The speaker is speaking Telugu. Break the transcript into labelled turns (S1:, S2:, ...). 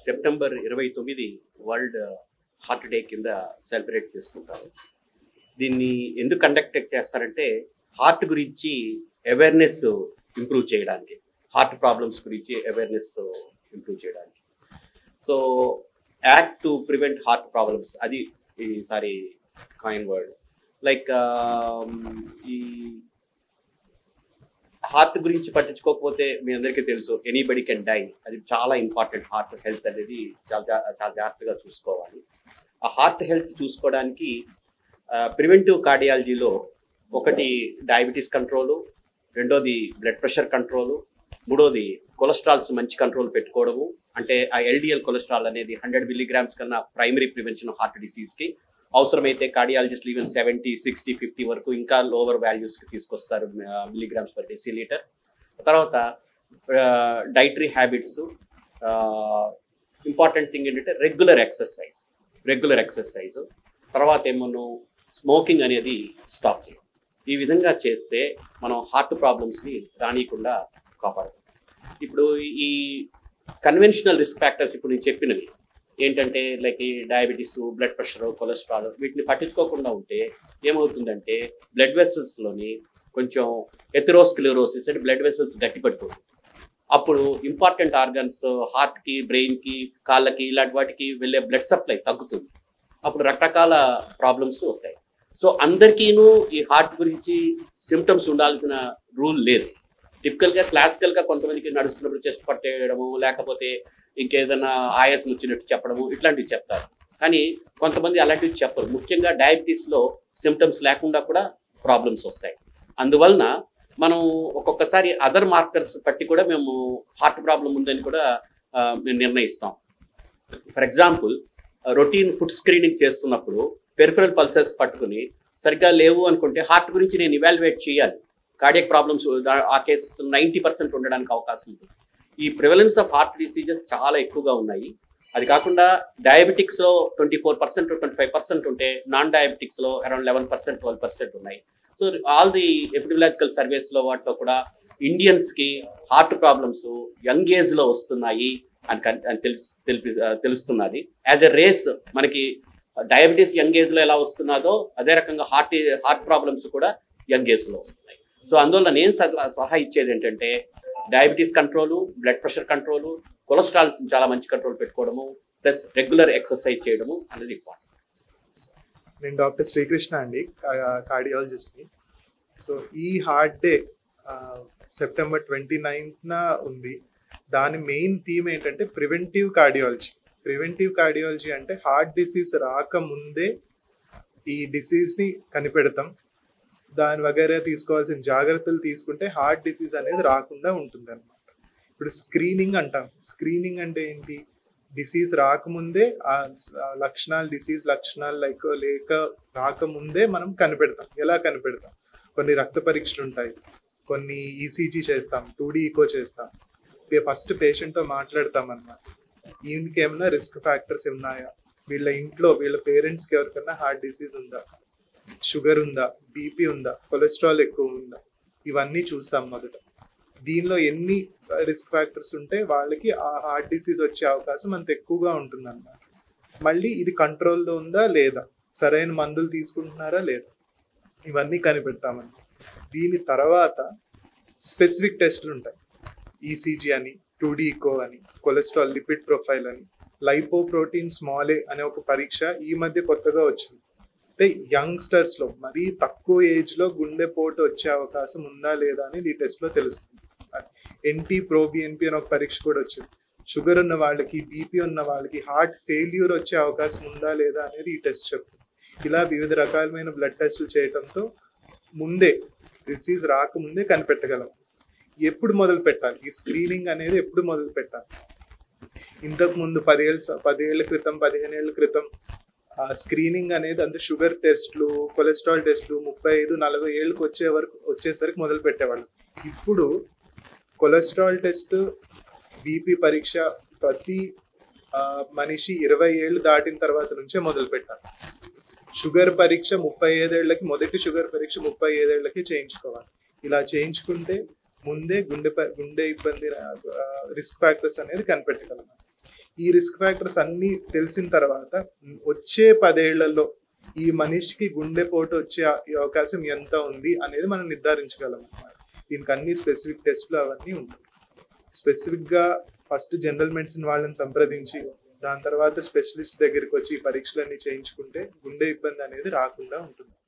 S1: సెప్టెంబర్ ఇరవై తొమ్మిది వరల్డ్ హార్ట్ డే కింద సెలబ్రేట్ చేస్తుంటారు దీన్ని ఎందుకు కండక్ట్ చేస్తారంటే హార్ట్ గురించి అవేర్నెస్ ఇంప్రూవ్ చేయడానికి హార్ట్ ప్రాబ్లమ్స్ గురించి అవేర్నెస్ ఇంప్రూవ్ చేయడానికి so act to prevent heart problems అది ఈసారి కాయిన్ వర్డ్ లైక్ ఈ హార్ట్ గురించి పట్టించుకోకపోతే మీ అందరికీ తెలుసు ఎనీబడి కెన్ డై అది చాలా ఇంపార్టెంట్ హార్ట్ హెల్త్ అనేది చాలా జా- చాలా జాగ్రత్తగా చూసుకోవాలి ఆ హార్ట్ హెల్త్ చూసుకోవడానికి ప్రివెంటివ్ కార్డియాలజీలో ఒకటి డయాబెటీస్ కంట్రోలు రెండోది బ్లడ్ ప్రెషర్ కంట్రోలు మూడోది కొలెస్ట్రాల్స్ మంచి కంట్రోల్ పెట్టుకోవడము అంటే ఆ ఎల్డిఎల్ కొలెస్ట్రాల్ అనేది హండ్రెడ్ మిల్లీగ్రామ్స్ కన్నా ప్రైమరీ ప్రివెన్షన్ హార్ట్ డిసీజ్ కి అవసరమైతే cardiologist even seventy sixty fifty వరకు ఇంకా లోవర్ వాల్యూస్ కి తీసుకొస్తారు మిల్లీగ్రామ్స్ పర్ డెసిలీటర్ తర్వాత డైటరీ హ్యాబిట్స్ ఇంపార్టెంట్ థింగ్ ఏంటంటే రెగ్యులర్ ఎక్సర్సైజ్ రెగ్యులర్ ఎక్సర్సైజ్ తర్వాత ఏమో స్మోకింగ్ అనేది స్టాప్ చేయాలి ఈ విధంగా చేస్తే మనం హార్ట్ ప్రాబ్లమ్స్ని రానియకుండా కాపాడతాం ఇప్పుడు ఈ కన్వెన్షనల్ రిస్క్ ఫ్యాక్టర్స్ ఇప్పుడు నేను చెప్పినవి ఏంటంటే లైక్ ఈ డయాబెటీస్ బ్లడ్ ప్రెషర్ కొలెస్ట్రాల్ వీటిని పట్టించుకోకుండా ఉంటే ఏమవుతుందంటే బ్లడ్ వెసల్స్లోని కొంచెం ఎథిరోస్క్లిరోసిస్ అంటే బ్లడ్ వెసల్స్ గట్టిపడిపోతుంది అప్పుడు ఇంపార్టెంట్ ఆర్గన్స్ హార్ట్కి బ్రెయిన్కి కాళ్ళకి ఇలాంటి వాటికి వెళ్ళే బ్లడ్ సప్లై తగ్గుతుంది అప్పుడు రకరకాల ప్రాబ్లమ్స్ వస్తాయి సో అందరికీను ఈ హార్ట్ గురించి సిమ్టమ్స్ ఉండాల్సిన రూల్ లేదు టిపికల్ గా క్లాసికల్ గా కొంతమందికి నడుస్తున్నప్పుడు చెస్ట్ పట్టేయడము లేకపోతే ఇంకేదైనా ఆయాసం వచ్చినట్టు చెప్పడము ఇట్లాంటివి చెప్తారు కానీ కొంతమంది అలాంటివి చెప్పరు ముఖ్యంగా డయాబెటీస్ లో సిమ్టమ్స్ లేకుండా కూడా ప్రాబ్లమ్స్ వస్తాయి అందువలన మనం ఒక్కొక్కసారి అదర్ మార్కర్స్ బట్టి కూడా మేము హార్ట్ ప్రాబ్లం ఉందని కూడా ఆ, మేము నిర్ణయిస్తాం for example routine food screening చేస్తున్నప్పుడు పెరిఫరల్ పల్సెస్ పట్టుకుని సరిగ్గా లేవు అనుకుంటే హార్ట్ గురించి నేను ఇవాల్యుయేట్ చేయాలి కార్డియక్ ప్రాబ్లమ్స్ ఆ కేసెస్ నైంటీ పర్సెంట్ ఉండడానికి అవకాశం ఉంటుంది ఈ ప్రివలెన్స్ ఆఫ్ హార్ట్ డిసీజెస్ చాలా ఎక్కువగా ఉన్నాయి అది కాకుండా డయాబెటిక్స్ లో twenty four percent twenty five percent ఉంటే నాన్ డయాబెటిక్స్ లో around eleven percent twelve percent ఉన్నాయి so all the epidemiological surveys లో వాటిలో కూడా ఇండియన్స్ కి హార్ట్ ప్రాబ్లమ్స్ యంగ్ ఏజ్ లో వస్తున్నాయి అని కన్- అని తెలుసు తెలిపి తెలుస్తున్నది యాజ్ ఎ రేస్ మనకి డయాబెటీస్ యంగ్ ఏజ్ లో ఎలా వస్తున్నదో అదే రకంగా హార్ట్ హార్ట్ ప్రాబ్లమ్స్ కూడా యంగ్ ఏజ్ లో వస్తున్నాయి సో అందువల్ల నేను సలహా సలహా ఇచ్చేది ఏంటంటే diabetes control blood pressure control cholesterols చాలా మంచి కంట్రోల్ పెట్టుకోవడము ప్లస్ రెగ్యులర్ ఎక్సర్సైజ్ చేయడము అనేది ఇంపార్టెంట్
S2: నేను డాక్టర్ శ్రీకృష్ణ అండి కార్డియాలజిస్ట్ని సో ఈ హార్ట్ డే సెప్టెంబర్ ట్వంటీ నైన్త్న ఉంది దాని మెయిన్ థీమ్ ఏంటంటే ప్రివెంటివ్ కార్డియాలజీ ప్రివెంటివ్ కార్డియాలజీ అంటే హార్ట్ డిసీజ్ రాకముందే ఈ డిసీజ్ని కనిపెడతాం దాని వగేరే తీసుకోవాల్సిన జాగ్రత్తలు తీసుకుంటే హార్ట్ డిసీజ్ అనేది రాకుండా ఉంటుంది అనమాట ఇప్పుడు స్క్రీనింగ్ అంటాం స్క్రీనింగ్ అంటే ఏంటి డిసీజ్ రాకముందే ఆ స- ఆ లక్షణాలు డిసీజ్ లక్షణాలు లైక్ లేక రాకముందే మనం కనిపెడతాం ఎలా కనిపెడతాం కొన్ని రక్త పరీక్షలు ఉంటాయి కొన్ని ఈసీజీ చేస్తాం టూ డి ఈకో చేస్తాం ఫస్ట్ పేషెంట్తో మాట్లాడతాం అన్నమాట ఈయనకి ఏమైనా రిస్క్ ఫ్యాక్టర్స్ ఉన్నాయా వీళ్ళ ఇంట్లో వీళ్ళ పేరెంట్స్కి ఎవరికైనా హార్ట్ డిసీజ్ ఉందా షుగర్ ఉందా బీపీ ఉందా కొలెస్ట్రాల్ ఎక్కువ ఉందా ఇవన్నీ చూస్తాం మొదట దీనిలో ఎన్ని రిస్క్ ఫ్యాక్టర్స్ ఉంటే వాళ్ళకి ఆ హార్ట్ డిసీజ్ వచ్చే అవకాశం అంత ఎక్కువగా ఉంటుంది అన్నమాట మళ్ళీ ఇది కంట్రోల్లో ఉందా లేదా సరైన మందులు తీసుకుంటున్నారా లేదా ఇవన్నీ కనిపెడతామని దీని తర్వాత స్పెసిఫిక్ టెస్ట్లు ఉంటాయి ఈసీజీ అని టూ ఈకో అని కొలెస్ట్రాల్ లిపిడ్ ప్రొఫైల్ అని లైపో ప్రోటీన్ స్మాల్ ఏ అనే ఒక పరీక్ష ఈ మధ్య కొత్తగా వచ్చింది అంటే యంగ్స్టర్స్ లో మరీ తక్కువ ఏజ్ లో గుండెపోటు వచ్చే అవకాశం ఉందా లేదా అనేది ఈ టెస్ట్ లో తెలుస్తుంది ఎన్టీ ప్రోబిఎన్పి అని ఒక పరీక్ష కూడా వచ్చింది షుగర్ ఉన్న వాళ్ళకి బీపీ ఉన్న వాళ్ళకి హార్ట్ ఫెయిల్యూర్ వచ్చే అవకాశం ఉందా లేదా అనేది ఈ టెస్ట్ చెప్తుంది ఇలా వివిధ రకాలమైన బ్లడ్ టెస్టులు చేయడంతో ముందే డిసీజ్ రాకముందే కనిపెట్టగలం ఎప్పుడు మొదలు పెట్టాలి ఈ స్క్రీనింగ్ అనేది ఎప్పుడు మొదలు పెట్టాలి ఇంతకు ముందు పదేళ్ళ స- పదేళ్ల క్రితం పదిహేను ఏళ్ల క్రితం ఆ స్క్రీనింగ్ అనేది అంటే షుగర్ టెస్ట్లు కొలెస్ట్రాల్ టెస్ట్లు ముప్పై ఐదు నలభై ఏళ్ళకి వచ్చే వరకు వచ్చేసరికి మొదలు పెట్టేవాళ్ళు ఇప్పుడు కొలెస్ట్రాల్ టెస్ట్ బీపీ పరీక్ష ప్రతి ఆ, మనిషి ఇరవై ఏళ్ళు దాటిన తర్వాత నుంచే మొదలు పెట్టాలి షుగర్ పరీక్ష ముప్పై ఐదేళ్లకి మొదటి షుగర్ పరీక్ష ముప్పై ఐదేళ్లకి చేయించుకోవాలి ఇలా చేయించుకుంటే ముందే గుండె ప- గుండె ఇబ్బంది రిస్క్ ఫ్యాక్టర్స్ అనేది కనిపెట్టగలం ఈ రిస్క్ ఫ్యాక్టర్స్ అన్ని తెలిసిన తర్వాత వచ్చే పదేళ్లలో ఈ మనిషికి గుండెపోటు వచ్చే ఈ అవకాశం ఎంత ఉంది అనేది మనం నిర్ధారించగలం అన్నమాట దీనికి అన్ని స్పెసిఫిక్ టెస్ట్లు అవన్నీ ఉంటాయి స్పెసిఫిక్ గా ఫస్ట్ జనరల్ మెడిసిన్ వాళ్ళని సంప్రదించి దాని తర్వాత స్పెషలిస్ట్ దగ్గరికి వచ్చి ఈ పరీక్షలన్నీ చేయించుకుంటే గుండె ఇబ్బంది అనేది రాకుండా ఉంటుంది